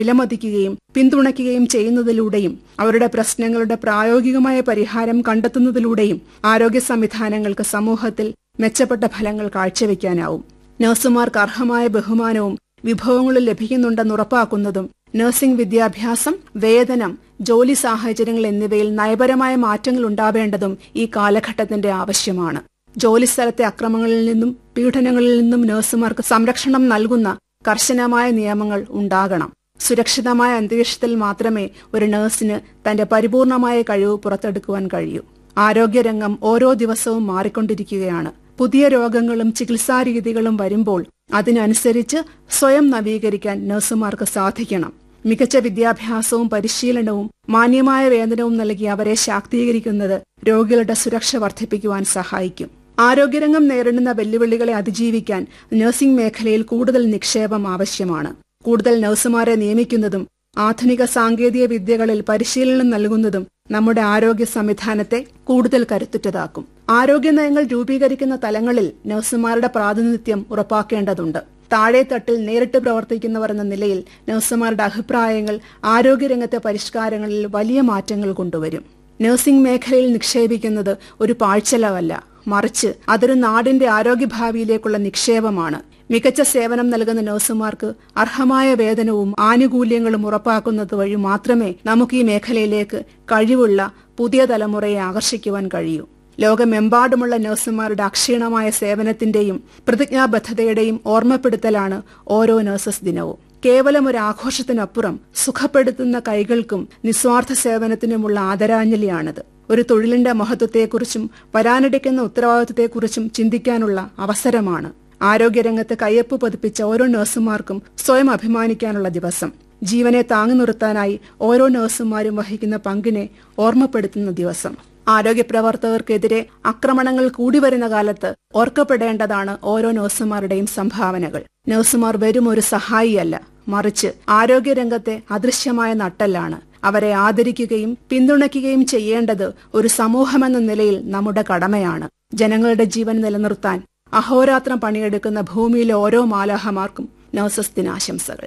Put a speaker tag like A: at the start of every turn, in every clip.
A: വിലമതിക്കുകയും പിന്തുണയ്ക്കുകയും ചെയ്യുന്നതിലൂടെയും അവരുടെ പ്രശ്നങ്ങളുടെ പ്രായോഗികമായ പരിഹാരം കണ്ടെത്തുന്നതിലൂടെയും ആരോഗ്യ സംവിധാനങ്ങൾക്ക് സമൂഹത്തിൽ മെച്ചപ്പെട്ട ഫലങ്ങൾ കാഴ്ചവെക്കാനാവും നഴ്സുമാർക്ക് അർഹമായ ബഹുമാനവും വിഭവങ്ങളും ലഭിക്കുന്നുണ്ടെന്ന് ഉറപ്പാക്കുന്നതും നഴ്സിംഗ് വിദ്യാഭ്യാസം വേതനം ജോലി സാഹചര്യങ്ങൾ എന്നിവയിൽ നയപരമായ മാറ്റങ്ങൾ ഉണ്ടാവേണ്ടതും ഈ കാലഘട്ടത്തിന്റെ ആവശ്യമാണ് ജോലിസ്ഥലത്തെ അക്രമങ്ങളിൽ നിന്നും പീഡനങ്ങളിൽ നിന്നും നഴ്സുമാർക്ക് സംരക്ഷണം നൽകുന്ന കർശനമായ നിയമങ്ങൾ ഉണ്ടാകണം സുരക്ഷിതമായ അന്തരീക്ഷത്തിൽ മാത്രമേ ഒരു നഴ്സിന് തന്റെ പരിപൂർണമായ കഴിവ് പുറത്തെടുക്കുവാൻ കഴിയൂ ആരോഗ്യരംഗം ഓരോ ദിവസവും മാറിക്കൊണ്ടിരിക്കുകയാണ് പുതിയ രോഗങ്ങളും ചികിത്സാരീതികളും വരുമ്പോൾ അതിനനുസരിച്ച് സ്വയം നവീകരിക്കാൻ നഴ്സുമാർക്ക് സാധിക്കണം മികച്ച വിദ്യാഭ്യാസവും പരിശീലനവും മാന്യമായ വേതനവും നൽകി അവരെ ശാക്തീകരിക്കുന്നത് രോഗികളുടെ സുരക്ഷ വർദ്ധിപ്പിക്കുവാൻ സഹായിക്കും ആരോഗ്യരംഗം നേരിടുന്ന വെല്ലുവിളികളെ അതിജീവിക്കാൻ നഴ്സിംഗ് മേഖലയിൽ കൂടുതൽ നിക്ഷേപം ആവശ്യമാണ് കൂടുതൽ നഴ്സുമാരെ നിയമിക്കുന്നതും ആധുനിക സാങ്കേതിക വിദ്യകളിൽ പരിശീലനം നൽകുന്നതും നമ്മുടെ ആരോഗ്യ സംവിധാനത്തെ കൂടുതൽ കരുത്തുറ്റതാക്കും ആരോഗ്യ നയങ്ങൾ രൂപീകരിക്കുന്ന തലങ്ങളിൽ നഴ്സുമാരുടെ പ്രാതിനിധ്യം ഉറപ്പാക്കേണ്ടതുണ്ട് താഴെത്തട്ടിൽ നേരിട്ട് പ്രവർത്തിക്കുന്നവർ എന്ന നിലയിൽ നഴ്സുമാരുടെ അഭിപ്രായങ്ങൾ ആരോഗ്യരംഗത്തെ പരിഷ്കാരങ്ങളിൽ വലിയ മാറ്റങ്ങൾ കൊണ്ടുവരും നഴ്സിംഗ് മേഖലയിൽ നിക്ഷേപിക്കുന്നത് ഒരു പാഴ്ചലവല്ല മറിച്ച് അതൊരു നാടിന്റെ ആരോഗ്യഭാവിയിലേക്കുള്ള നിക്ഷേപമാണ് മികച്ച സേവനം നൽകുന്ന നഴ്സുമാർക്ക് അർഹമായ വേതനവും ആനുകൂല്യങ്ങളും ഉറപ്പാക്കുന്നത് വഴി മാത്രമേ നമുക്ക് ഈ മേഖലയിലേക്ക് കഴിവുള്ള പുതിയ തലമുറയെ ആകർഷിക്കുവാൻ കഴിയൂ ലോകമെമ്പാടുമുള്ള നഴ്സുമാരുടെ അക്ഷീണമായ സേവനത്തിന്റെയും പ്രതിജ്ഞാബദ്ധതയുടെയും ഓർമ്മപ്പെടുത്തലാണ് ഓരോ നഴ്സസ് ദിനവും കേവലം ഒരു ആഘോഷത്തിനപ്പുറം സുഖപ്പെടുത്തുന്ന കൈകൾക്കും നിസ്വാർത്ഥ സേവനത്തിനുമുള്ള ആദരാഞ്ജലിയാണിത് ഒരു തൊഴിലിന്റെ മഹത്വത്തെക്കുറിച്ചും വരാനിടയ്ക്കുന്ന ഉത്തരവാദിത്വത്തെക്കുറിച്ചും ചിന്തിക്കാനുള്ള അവസരമാണ് ആരോഗ്യരംഗത്ത് കയ്യൊപ്പ് പതിപ്പിച്ച ഓരോ നഴ്സുമാർക്കും സ്വയം അഭിമാനിക്കാനുള്ള ദിവസം ജീവനെ താങ്ങി നിർത്താനായി ഓരോ നഴ്സുമാരും വഹിക്കുന്ന പങ്കിനെ ഓർമ്മപ്പെടുത്തുന്ന ദിവസം ആരോഗ്യ പ്രവർത്തകർക്കെതിരെ ആക്രമണങ്ങൾ കൂടി വരുന്ന കാലത്ത് ഓർക്കപ്പെടേണ്ടതാണ് ഓരോ നഴ്സുമാരുടെയും സംഭാവനകൾ നഴ്സുമാർ വെറും ഒരു സഹായിയല്ല മറിച്ച് ആരോഗ്യരംഗത്തെ അദൃശ്യമായ നട്ടല്ലാണ് അവരെ ആദരിക്കുകയും പിന്തുണയ്ക്കുകയും ചെയ്യേണ്ടത് ഒരു സമൂഹമെന്ന നിലയിൽ നമ്മുടെ കടമയാണ് ജനങ്ങളുടെ ജീവൻ നിലനിർത്താൻ അഹോരാത്രം പണിയെടുക്കുന്ന ഭൂമിയിലെ ഓരോ മാലാഹമാർക്കും നഴ്സസ് ദിനാശംസകൾ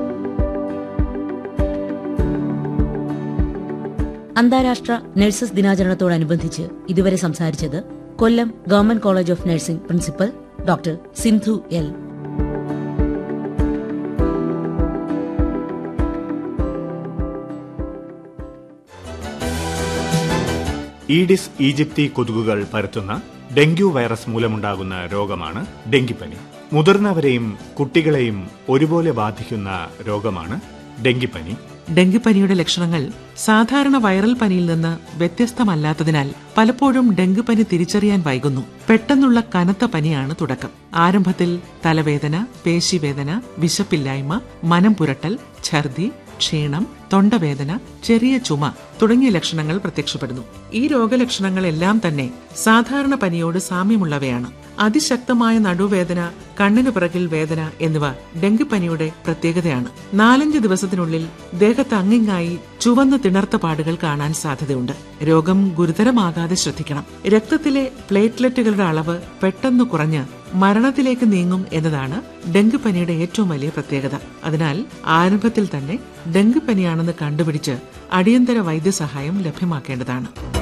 B: അന്താരാഷ്ട്ര നഴ്സസ് ദിനാചരണത്തോടനുബന്ധിച്ച് ഇതുവരെ സംസാരിച്ചത് Kollam government college of nursing principal doctor Sindhu L
C: Aedes aegypti കൊതുകുകൾ പരത്തുന്ന ഡെങ്കു വൈറസ് മൂലമുണ്ടാകുന്ന രോഗമാണ് ഡെങ്കിപ്പനി മുതിർന്നവരെയും കുട്ടികളെയും ഒരുപോലെ ബാധിക്കുന്ന രോഗമാണ് ഡെങ്കിപ്പനി
D: ഡെങ്കിപ്പനിയുടെ ലക്ഷണങ്ങൾ സാധാരണ വൈറൽ പനിയിൽ നിന്ന് വ്യത്യസ്തമല്ലാത്തതിനാൽ പലപ്പോഴും ഡെങ്കിപ്പനി തിരിച്ചറിയാൻ വൈകുന്നു പെട്ടെന്നുള്ള കനത്ത പനിയാണ് തുടക്കം ആരംഭത്തിൽ തലവേദന പേശിവേദന വിശപ്പില്ലായ്മ മനം പുരട്ടൽ ഛർദി ക്ഷീണം തൊണ്ടവേദന ചെറിയ ചുമ തുടങ്ങിയ ലക്ഷണങ്ങൾ പ്രത്യക്ഷപ്പെടുന്നു ഈ രോഗലക്ഷണങ്ങളെല്ലാം തന്നെ സാധാരണ പനിയോട് സാമ്യമുള്ളവയാണ് അതിശക്തമായ നടുവേദന കണ്ണിനു പിറകിൽ വേദന എന്നിവ ഡെങ്കിപ്പനിയുടെ പ്രത്യേകതയാണ് നാലഞ്ച് ദിവസത്തിനുള്ളിൽ ദേഹത്ത് അങ്ങിങ്ങായി ചുവന്ന തിണർത്ത പാടുകൾ കാണാൻ സാധ്യതയുണ്ട് രോഗം ഗുരുതരമാകാതെ ശ്രദ്ധിക്കണം രക്തത്തിലെ പ്ലേറ്റ്ലെറ്റുകളുടെ അളവ് പെട്ടെന്ന് കുറഞ്ഞ് മരണത്തിലേക്ക് നീങ്ങും എന്നതാണ് ഡെങ്കിപ്പനിയുടെ ഏറ്റവും വലിയ പ്രത്യേകത അതിനാൽ ആരംഭത്തിൽ തന്നെ ഡെങ്കിപ്പനിയാണെന്ന് കണ്ടുപിടിച്ച് അടിയന്തര വൈദ്യസഹായം ലഭ്യമാക്കേണ്ടതാണ്